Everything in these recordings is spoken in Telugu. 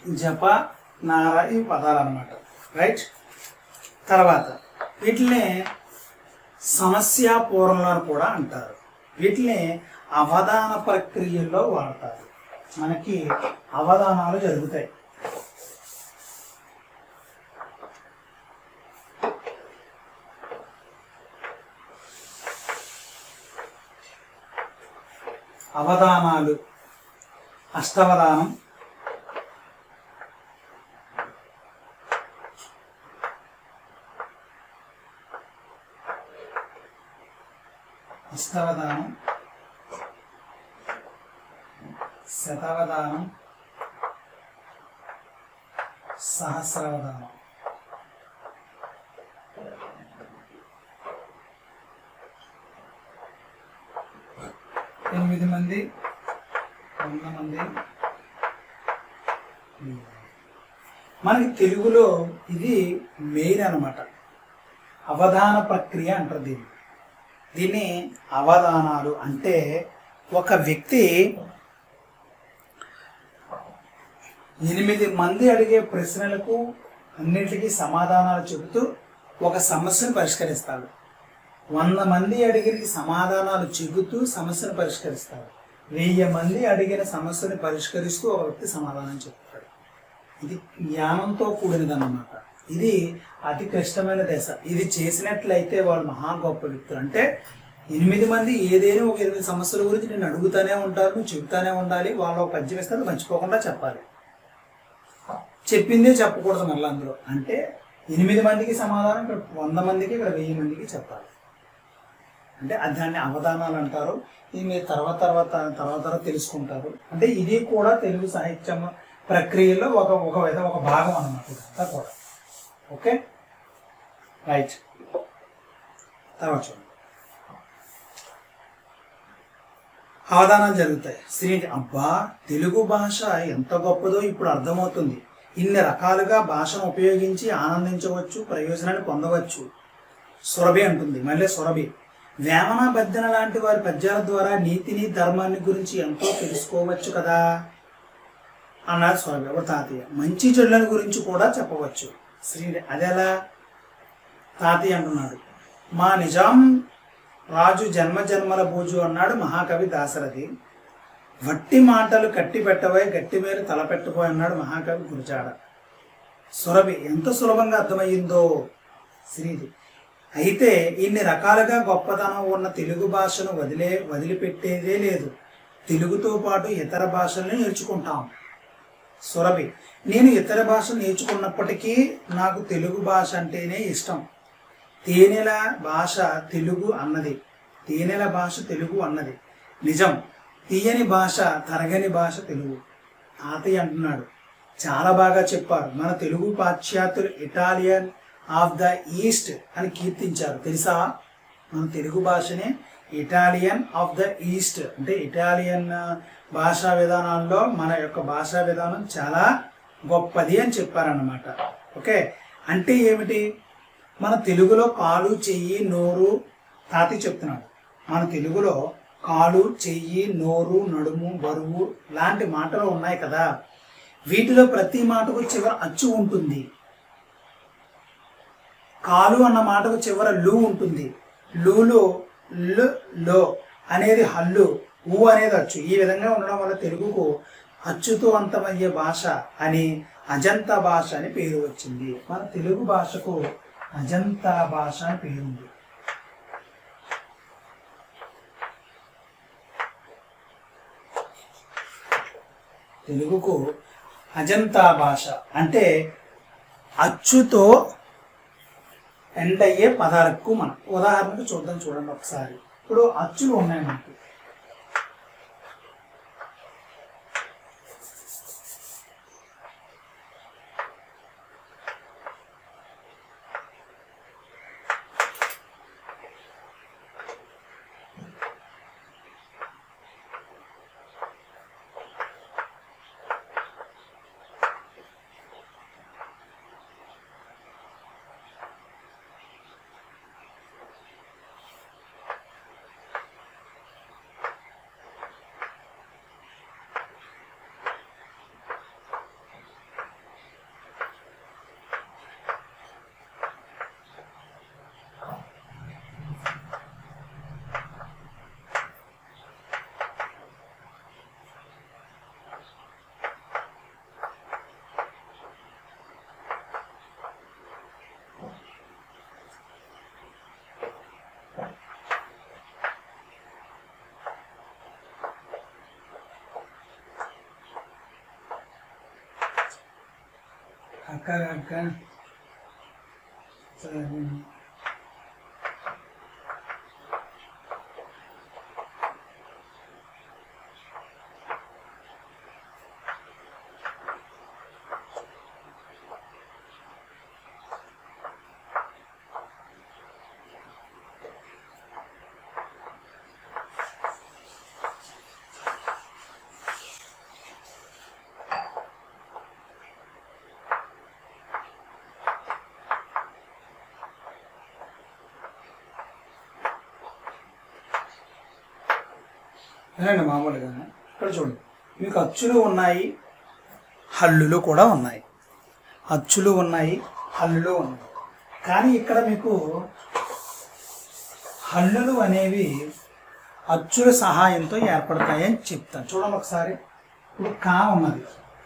జప నార ఈ పదాలు అనమాట రైట్ తర్వాత వీటిని సమస్య పూర్ణంలో అని కూడా అంటారు వీటిని అవధాన ప్రక్రియల్లో వాడతారు మనకి అవధానాలు జరుగుతాయి అవధానాలు అష్టవధానం అష్టవధానం శతవధానం సహస్రవధానం ఎనిమిది మంది వంద మంది మనకి తెలుగులో ఇది మెయిన్ అన్నమాట అవధాన ప్రక్రియ అంటారు దీన్ని దీన్ని అవధానాలు అంటే ఒక వ్యక్తి ఎనిమిది మంది అడిగే ప్రశ్నలకు అన్నిటికీ సమాధానాలు చెబుతూ ఒక సమస్యను పరిష్కరిస్తాడు వంద మంది అడిగిన సమాధానాలు చెబుతూ సమస్యను పరిష్కరిస్తాడు వెయ్యి మంది అడిగిన సమస్యను పరిష్కరిస్తూ ఒక వ్యక్తి సమాధానం చెప్తాడు ఇది జ్ఞానంతో కూడినదన్నమాట ఇది అతి క్లిష్టమైన దశ ఇది చేసినట్లయితే వాళ్ళు మహా గొప్ప వ్యక్తులు అంటే ఎనిమిది మంది ఏదైనా ఒక ఎనిమిది సమస్యల గురించి నేను అడుగుతానే ఉంటారు నువ్వు చెబుతానే ఉండాలి వాళ్ళు ఒక పద్యం ఇస్తే అది మర్చిపోకుండా చెప్పాలి చెప్పిందే చెప్పకూడదు మళ్ళీ అందులో అంటే ఎనిమిది మందికి సమాధానం ఇక్కడ వంద మందికి ఇక్కడ వెయ్యి మందికి చెప్పాలి అంటే అది దాన్ని అవధానాలు అంటారు ఇది మీరు తర్వాత తర్వాత తర్వాత తర్వాత తెలుసుకుంటారు అంటే ఇది కూడా తెలుగు సాహిత్యం ప్రక్రియలో ఒక ఒక విధ ఒక భాగం అన్నమాట ఇదంతా కూడా ఓకే రైట్ తర్వాత చూడండి అవధానాలు జరుగుతాయి శ్రీ అబ్బా తెలుగు భాష ఎంత గొప్పదో ఇప్పుడు అర్థమవుతుంది ఇన్ని రకాలుగా భాషను ఉపయోగించి ఆనందించవచ్చు ప్రయోజనాన్ని పొందవచ్చు సురభి అంటుంది మళ్ళీ సురభి వేమన బద్దెన లాంటి వారి పద్యాల ద్వారా నీతిని ధర్మాన్ని గురించి ఎంతో తెలుసుకోవచ్చు కదా అన్నారు స్వామి ఎవరు తాతయ్య మంచి చెడులను గురించి కూడా చెప్పవచ్చు శ్రీ అదెలా తాతయ్య అంటున్నాడు మా నిజాం రాజు జన్మ జన్మల బూజు అన్నాడు మహాకవి దాశరథి వట్టి మాటలు కట్టి పెట్టవై గట్టి మీద తలపెట్టబోయి అన్నాడు మహాకవి గురజాడ సురభి ఎంత సులభంగా అర్థమయ్యిందో శ్రీది అయితే ఇన్ని రకాలుగా గొప్పతనం ఉన్న తెలుగు భాషను వదిలే వదిలిపెట్టేదే లేదు తెలుగుతో పాటు ఇతర భాషల్ని నేర్చుకుంటాం సురభి నేను ఇతర భాష నేర్చుకున్నప్పటికీ నాకు తెలుగు భాష అంటేనే ఇష్టం తేనెల భాష తెలుగు అన్నది తేనెల భాష తెలుగు అన్నది నిజం తీయని భాష తరగని భాష తెలుగు తాతయ్య అంటున్నాడు చాలా బాగా చెప్పారు మన తెలుగు పాశ్చాత్యులు ఇటాలియన్ ఆఫ్ ద ఈస్ట్ అని కీర్తించారు తెలుసా మన తెలుగు భాషని ఇటాలియన్ ఆఫ్ ద ఈస్ట్ అంటే ఇటాలియన్ ఆ, భాషా విధానాల్లో మన యొక్క భాషా విధానం చాలా గొప్పది అని చెప్పారన్నమాట ఓకే అంటే ఏమిటి మన తెలుగులో కాలు చెయ్యి నోరు తాతి చెప్తున్నాడు మన తెలుగులో కాలు చెయ్యి నోరు నడుము బరువు లాంటి మాటలు ఉన్నాయి కదా వీటిలో ప్రతి మాటకు చివర అచ్చు ఉంటుంది కాలు అన్న మాటకు చివర లు ఉంటుంది లూలో లు లో అనేది హల్లు ఊ అనేది అచ్చు ఈ విధంగా ఉండడం వల్ల తెలుగుకు అచ్చుతో అంతమయ్యే భాష అని అజంతా భాష అని పేరు వచ్చింది మన తెలుగు భాషకు అజంతా భాష అని పేరుంది తెలుగుకు అజంతా భాష అంటే అచ్చుతో ఎండ్ అయ్యే పదాలకు మనం ఉదాహరణకు చూద్దాం చూడండి ఒకసారి ఇప్పుడు అచ్చులు ఉన్నాయి మనకి అక్క అక్క సరే వినండి మామూలుగా ఇక్కడ చూడండి మీకు అచ్చులు ఉన్నాయి హల్లులు కూడా ఉన్నాయి అచ్చులు ఉన్నాయి హల్లులు ఉన్నాయి కానీ ఇక్కడ మీకు హల్లులు అనేవి అచ్చుల సహాయంతో ఏర్పడతాయని చెప్తాను చూడండి ఒకసారి ఇప్పుడు కా ఉన్నది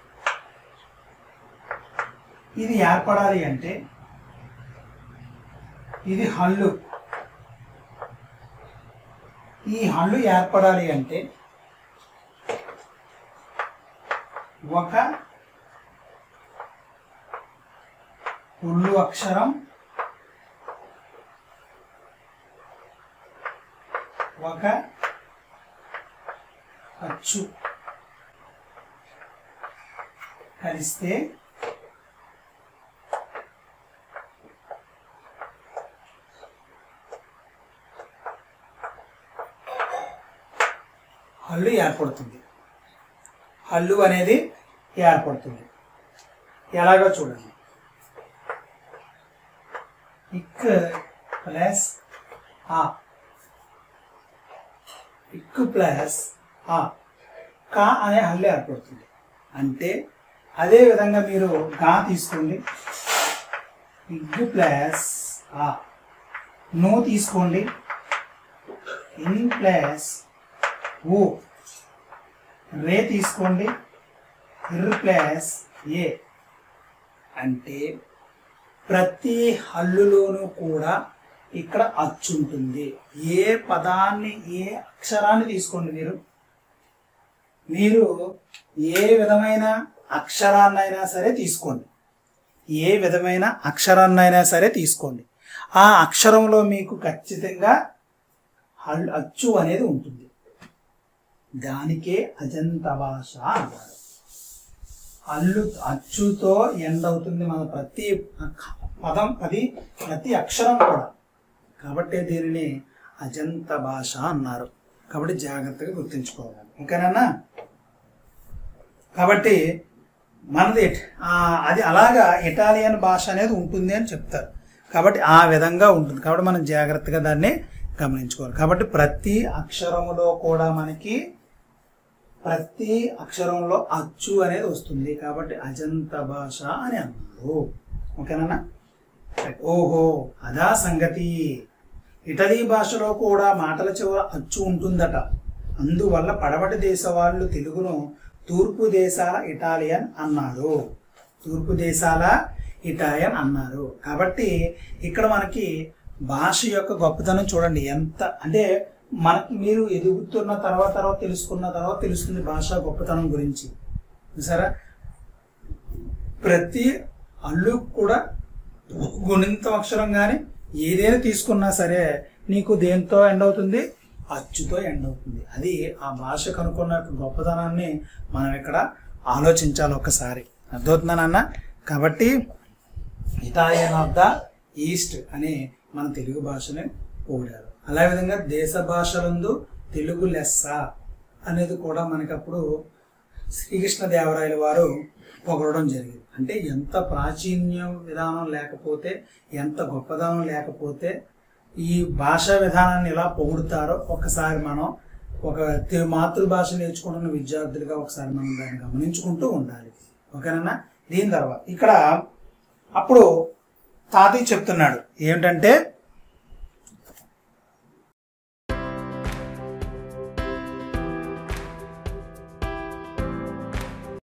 ఇది ఏర్పడాలి అంటే ఇది హల్లు ఈ హల్లు ఏర్పడాలి అంటే ఒక ఉల్లు అక్షరం ఒక అచ్చు కలిస్తే హల్లు ఏర్పడుతుంది హల్లు అనేది ఏర్పడుతుంది ఎలాగో చూడండి ఇక్ ప్లస్ ఆ ఇక్ ప్లస్ ఆ కా అనే హల్లు ఏర్పడుతుంది అంటే అదే విధంగా మీరు గా తీసుకోండి ఇగ్ ప్లస్ ఆ నో తీసుకోండి ఇన్ ప్లస్ ఓ రే తీసుకోండి ఇర్ ప్లస్ ఏ అంటే ప్రతి హల్లులోనూ కూడా ఇక్కడ అచ్చు ఉంటుంది ఏ పదాన్ని ఏ అక్షరాన్ని తీసుకోండి మీరు మీరు ఏ విధమైన అక్షరాన్నైనా సరే తీసుకోండి ఏ విధమైన అక్షరాన్నైనా సరే తీసుకోండి ఆ అక్షరంలో మీకు ఖచ్చితంగా హల్ అచ్చు అనేది ఉంటుంది దానికే అజంత భాష అంటారు అల్లు అచ్చుతో ఎండ్ అవుతుంది మన ప్రతి అక్ష- పదం అది ప్రతి అక్షరం కూడా కాబట్టి దీనిని అజంత భాష అన్నారు కాబట్టి జాగ్రత్తగా గుర్తుంచుకోవాలి ఓకేనా కాబట్టి మనది ఇట్- ఆ, అది అలాగా ఇటాలియన్ భాష అనేది ఉంటుంది అని చెప్తారు కాబట్టి ఆ విధంగా ఉంటుంది కాబట్టి మనం జాగ్రత్తగా దాన్ని గమనించుకోవాలి కాబట్టి ప్రతి అక్షరములో కూడా మనకి ప్రతి అక్షరంలో అచ్చు అనేది వస్తుంది కాబట్టి అజంత భాష అని అన్నారు ఓకేనా ఓహో అదా సంగతి ఇటలీ భాషలో కూడా మాటల చివర అచ్చు ఉంటుందట అందువల్ల పడమటి దేశ వాళ్ళు తెలుగును తూర్పు దేశాల ఇటాలియన్ అన్నారు తూర్పు దేశాల ఇటాలియన్ అన్నారు కాబట్టి ఇక్కడ మనకి భాష యొక్క గొప్పతనం చూడండి ఎంత అంటే మనకి మీరు ఎదుగుతున్న తర్వాత తర్వాత తెలుసుకున్న తర్వాత తెలుస్తుంది భాష గొప్పతనం గురించి చూసారా ప్రతి అల్లు కూడా గుణింతం అక్షరం కానీ ఏదైనా తీసుకున్నా సరే నీకు దేంతో ఎండ్ అవుతుంది అచ్చుతో ఎండ్ అవుతుంది అది ఆ భాష కనుక్కున్న యొక్క గొప్పతనాన్ని మనం ఇక్కడ ఆలోచించాలి ఒక్కసారి అర్థమవుతుందనన్న కాబట్టి ఇటాలియన్ ఆఫ్ ద ఈస్ట్ అని మన తెలుగు భాషని పొగిడారు అలా విధంగా దేశ భాషలందు తెలుగు లెస్స అనేది కూడా మనకి అప్పుడు శ్రీకృష్ణ దేవరాయల వారు పొగడడం జరిగింది అంటే ఎంత ప్రాచీన్యం విధానం లేకపోతే ఎంత గొప్పదనం లేకపోతే ఈ భాషా విధానాన్ని ఎలా పొగుడుతారో ఒకసారి మనం ఒక తె- మాతృభాష నేర్చుకుంటున్న విద్యార్థులుగా ఒకసారి మనం దాన్ని గమనించుకుంటూ ఉండాలి ఓకేనా దీని తర్వాత ఇక్కడ అప్పుడు తాతయ్య చెప్తున్నాడు ఏమిటంటే